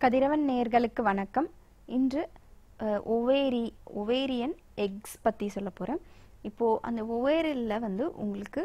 கதிரவன் நேர்களுக்கு வணக்கம் இன்று ஒவேரி ஒவேரியன் எக்ஸ் பற்றி சொல்ல போகிறேன் இப்போது அந்த ஒவேரியலில் வந்து உங்களுக்கு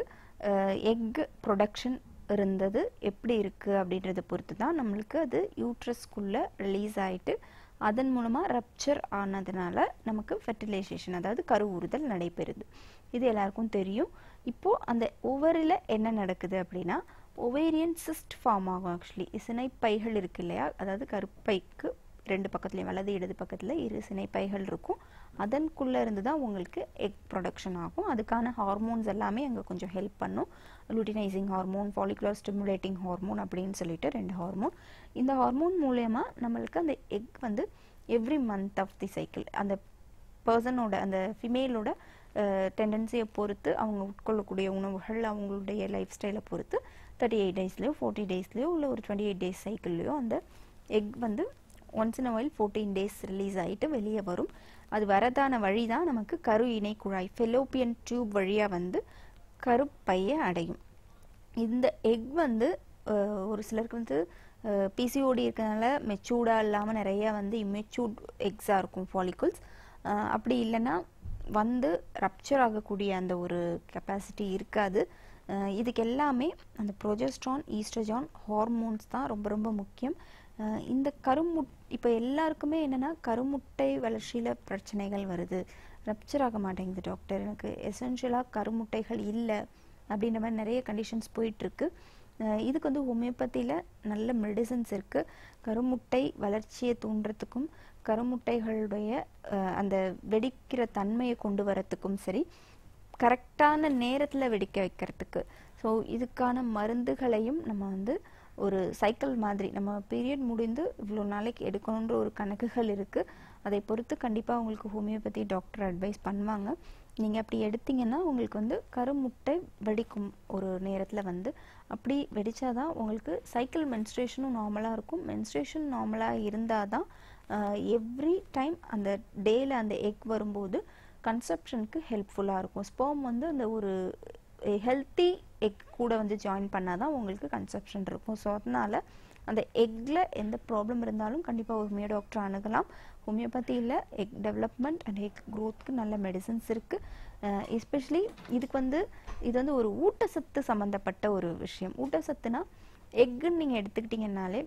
எக் ப்ரொடக்ஷன் இருந்தது எப்படி இருக்குது அப்படின்றத பொறுத்து தான் நம்மளுக்கு அது யூட்ரஸ்குள்ளே ரிலீஸ் ஆகிட்டு அதன் மூலமாக ரப்சர் ஆனதுனால நமக்கு ஃபெர்டிலைசேஷன் அதாவது கருவுறுதல் நடைபெறுது இது எல்லாருக்கும் தெரியும் இப்போது அந்த ஒவ்வொரில் என்ன நடக்குது அப்படின்னா ஒவேரியன் சிஸ்ட் ஃபார்ம் ஆகும் ஆக்சுவலி சினைப்பைகள் இருக்கு இல்லையா அதாவது கருப்பைக்கு ரெண்டு பக்கத்துலையும் வலது இடது பக்கத்தில் இரு சினைப்பைகள் இருக்கும் அதன்குள்ளே இருந்து தான் உங்களுக்கு எக் ப்ரொடக்ஷன் ஆகும் அதுக்கான ஹார்மோன்ஸ் எல்லாமே அங்கே கொஞ்சம் ஹெல்ப் பண்ணும் luteinising hormone follicular stimulating hormone அப்படின்னு சொல்லிட்டு ரெண்டு ஹார்மோன் இந்த ஹார்மோன் மூலயமா நம்மளுக்கு அந்த எக் வந்து every month of the cycle அந்த பர்சனோட அந்த ஃபிமேலோட டெண்டன்சியை பொறுத்து அவங்க உட்கொள்ளக்கூடிய உணவுகள் அவங்களுடைய லைஃப் ஸ்டைலை பொறுத்து தேர்ட்டி எயிட் டேஸ்லேயோ ஃபோர்ட்டி டேஸ்லேயோ இல்லை ஒரு டுவெண்ட்டி எயிட் டேஸ் சைக்கிள்லேயோ அந்த எக் வந்து ஒன்ஸ் இன் ஆயில் ஃபோர்டீன் டேஸ் ரிலீஸ் ஆகிட்டு வெளியே வரும் அது வரதான வழி தான் நமக்கு கரு இணை குழாய் ஃபெலோப்பியன் டியூப் வழியாக வந்து கருப்பையை அடையும் இந்த எக் வந்து ஒரு சிலருக்கு வந்து பிசிஓடி இருக்கிறதுனால மெச்சூர்டாக இல்லாமல் நிறைய வந்து இம்மெச்சூர்ட் எக்ஸாக இருக்கும் ஃபாலிகுல்ஸ் அப்படி இல்லைன்னா வந்து ரப்சர் ஆகக்கூடிய அந்த ஒரு கெப்பாசிட்டி இருக்காது இதுக்கு எல்லாமே அந்த ப்ரொஜெஸ்ட்ரான் ஈஸ்ட்ரஜான் ஹார்மோன்ஸ் தான் ரொம்ப ரொம்ப முக்கியம் இந்த கருமுட் இப்போ எல்லாருக்குமே என்னென்னா கருமுட்டை வளர்ச்சியில் பிரச்சனைகள் வருது ரப்சர் ஆக மாட்டேங்குது டாக்டர் எனக்கு எசென்ஷியலாக கருமுட்டைகள் இல்லை அப்படின்ற மாதிரி நிறைய கண்டிஷன்ஸ் போயிட்டுருக்கு இதுக்கு வந்து ஹோமியோபதியில் நல்ல மெடிசன்ஸ் இருக்குது கருமுட்டை வளர்ச்சியை தூண்டுறதுக்கும் கருமுட்டைகளுடைய அந்த வெடிக்கிற தன்மையை கொண்டு வரத்துக்கும் சரி கரெக்டான நேரத்தில் வெடிக்க வைக்கிறதுக்கு ஸோ இதுக்கான மருந்துகளையும் நம்ம வந்து ஒரு சைக்கிள் மாதிரி நம்ம பீரியட் முடிந்து இவ்வளோ நாளைக்கு எடுக்கணுன்ற ஒரு கணக்குகள் இருக்குது அதை பொறுத்து கண்டிப்பாக உங்களுக்கு ஹோமியோபதி டாக்டர் அட்வைஸ் பண்ணுவாங்க நீங்கள் அப்படி எடுத்தீங்கன்னா உங்களுக்கு வந்து கருமுட்டை வெடிக்கும் ஒரு நேரத்தில் வந்து அப்படி வெடித்தாதான் உங்களுக்கு சைக்கிள் மென்ஸ்ட்ரேஷனும் நார்மலாக இருக்கும் மென்ஸ்ட்ரேஷன் நார்மலாக இருந்தால் தான் எவ்ரி டைம் அந்த டேயில் அந்த எக் வரும்போது கன்செப்ஷனுக்கு ஹெல்ப்ஃபுல்லாக இருக்கும் ஸ்போம் வந்து அந்த ஒரு ஹெல்த்தி எக் கூட வந்து ஜாயின் பண்ணால் தான் உங்களுக்கு கன்செப்ஷன் இருக்கும் ஸோ அதனால் அந்த எக்கில் எந்த ப்ராப்ளம் இருந்தாலும் கண்டிப்பாக ஹோமியோ டாக்டர் அணுகலாம் ஹோமியோபதியில் எக் டெவலப்மெண்ட் அண்ட் எக் க்ரோத்துக்கு நல்ல மெடிசன்ஸ் இருக்குது எஸ்பெஷலி இதுக்கு வந்து இது வந்து ஒரு ஊட்டச்சத்து சம்மந்தப்பட்ட ஒரு விஷயம் ஊட்டச்சத்துனா எக்குன்னு நீங்கள் எடுத்துக்கிட்டிங்கனாலே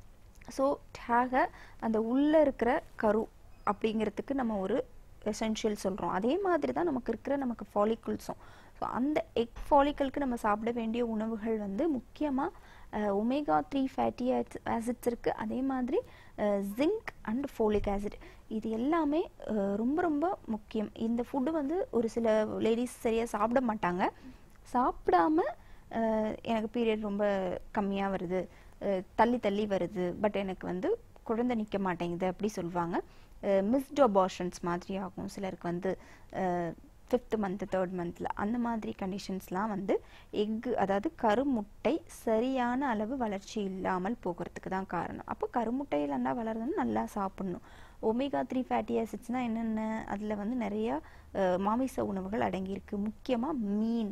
ஸோ டேக அந்த உள்ளே இருக்கிற கரு அப்படிங்கிறதுக்கு நம்ம ஒரு எசென்ஷியல் சொல்கிறோம் அதே மாதிரி தான் நமக்கு இருக்கிற நமக்கு ஃபாலிகுல்ஸும் ஸோ அந்த எக் ஃபாலிக்கலுக்கு நம்ம சாப்பிட வேண்டிய உணவுகள் வந்து முக்கியமாக ஒமேகா த்ரீ ஃபேட்டி ஆசிட்ஸ் இருக்குது அதே மாதிரி ஜிங்க் அண்ட் ஃபோலிக் ஆசிட் இது எல்லாமே ரொம்ப ரொம்ப முக்கியம் இந்த ஃபுட்டு வந்து ஒரு சில லேடிஸ் சரியாக சாப்பிட மாட்டாங்க சாப்பிடாம எனக்கு பீரியட் ரொம்ப கம்மியாக வருது தள்ளி தள்ளி வருது பட் எனக்கு வந்து குழந்தை நிற்க மாட்டேங்குது அப்படி சொல்லுவாங்க மிஸ்ட் அபார்ஷன்ஸ் மாதிரி ஆகும் சிலருக்கு வந்து ஃபிஃப்த் மந்த்து தேர்ட் மந்தில் அந்த மாதிரி கண்டிஷன்ஸ்லாம் வந்து எக்கு அதாவது கருமுட்டை சரியான அளவு வளர்ச்சி இல்லாமல் போகிறதுக்கு தான் காரணம் அப்போ கருமுட்டையில் இருந்தால் வளருதுன்னு நல்லா சாப்பிட்ணும் ஒமேகா த்ரீ ஃபேட்டி ஆசிட்ஸ்னால் என்னென்ன அதில் வந்து நிறையா மாமிச உணவுகள் அடங்கியிருக்கு முக்கியமாக மீன்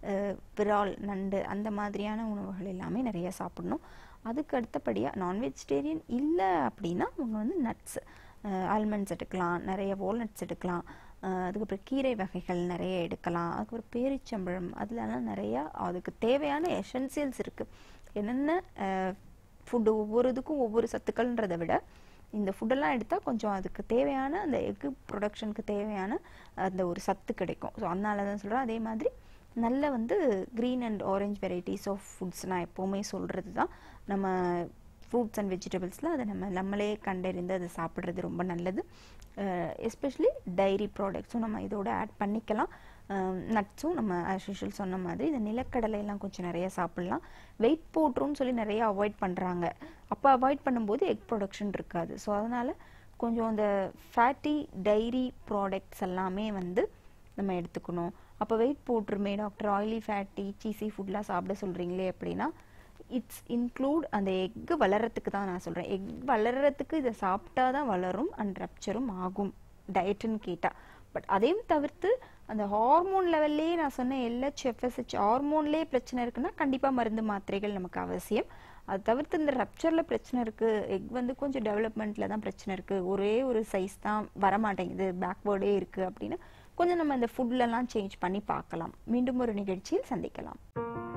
விரால் நண்டு அந்த மாதிரியான உணவுகள் எல்லாமே நிறைய சாப்பிடணும் அதுக்கு அடுத்தபடியாக நான் வெஜிடேரியன் இல்லை அப்படின்னா அவங்க வந்து நட்ஸ் ஆல்மண்ட்ஸ் எடுக்கலாம் நிறைய வால்நட்ஸ் எடுக்கலாம் அதுக்கப்புறம் கீரை வகைகள் நிறைய எடுக்கலாம் அதுக்கப்புறம் பேரிச்சம்பழம் அதுலலாம் நிறையா அதுக்கு தேவையான எசென்சியல்ஸ் இருக்குது என்னென்ன ஃபுட்டு ஒவ்வொரு இதுக்கும் ஒவ்வொரு சத்துக்கள்ன்றதை விட இந்த ஃபுட்டெல்லாம் எடுத்தால் கொஞ்சம் அதுக்கு தேவையான அந்த எக்கு ப்ரொடக்ஷனுக்கு தேவையான அந்த ஒரு சத்து கிடைக்கும் ஸோ அதனால தான் சொல்கிறேன் அதே மாதிரி நல்ல வந்து green and orange varieties of foods நான் எப்போவுமே சொல்கிறது தான் நம்ம ஃப்ரூட்ஸ் அண்ட் வெஜிடபிள்ஸில் அதை நம்ம நம்மளே கண்டறிந்து அதை சாப்பிட்றது ரொம்ப நல்லது எஸ்பெஷலி டைரி ப்ராடக்ட்ஸும் நம்ம இதோட ஆட் பண்ணிக்கலாம் நட்ஸும் நம்ம ஆஸ் யூஷுவல் சொன்ன மாதிரி இந்த நிலக்கடலையெல்லாம் கொஞ்சம் நிறைய சாப்பிட்லாம் வெயிட் போட்டுருன்னு சொல்லி நிறைய அவாய்ட் பண்ணுறாங்க அப்போ அவாய்ட் பண்ணும்போது எக் ப்ரொடக்ஷன் இருக்காது ஸோ அதனால் கொஞ்சம் அந்த ஃபேட்டி டைரி ப்ராடக்ட்ஸ் எல்லாமே வந்து நம்ம எடுத்துக்கணும் அப்போ வெயிட் போட்டுருமே டாக்டர் ஆயிலி ஃபேட்டி சீசி ஃபுட்லாம் சாப்பிட சொல்கிறீங்களே அப்படின்னா இட்ஸ் இன்க்ளூட் அந்த எக்கு வளர்கிறதுக்கு தான் நான் சொல்கிறேன் எக் வளர்கிறதுக்கு இதை சாப்பிட்டா தான் வளரும் அண்ட் ரப்சரும் ஆகும் டயட்டுன்னு கேட்டால் பட் அதையும் தவிர்த்து அந்த ஹார்மோன் லெவல்லையே நான் சொன்ன எல்ஹெச் எஃப்எஸ்ஹெச் ஹார்மோன்லேயே பிரச்சனை இருக்குன்னா கண்டிப்பாக மருந்து மாத்திரைகள் நமக்கு அவசியம் அது தவிர்த்து இந்த ரப்ச்சரில் பிரச்சனை இருக்குது எக் வந்து கொஞ்சம் டெவலப்மெண்ட்டில் தான் பிரச்சனை இருக்குது ஒரே ஒரு சைஸ் தான் வரமாட்டேங்குது பேக்வேர்டே இருக்குது அப்படின்னு கொஞ்சம் நம்ம இந்த ஃபுட்லலாம் சேஞ்ச் பண்ணி பார்க்கலாம் மீண்டும் ஒரு நிகழ்ச்சியில் சந்திக்கலாம்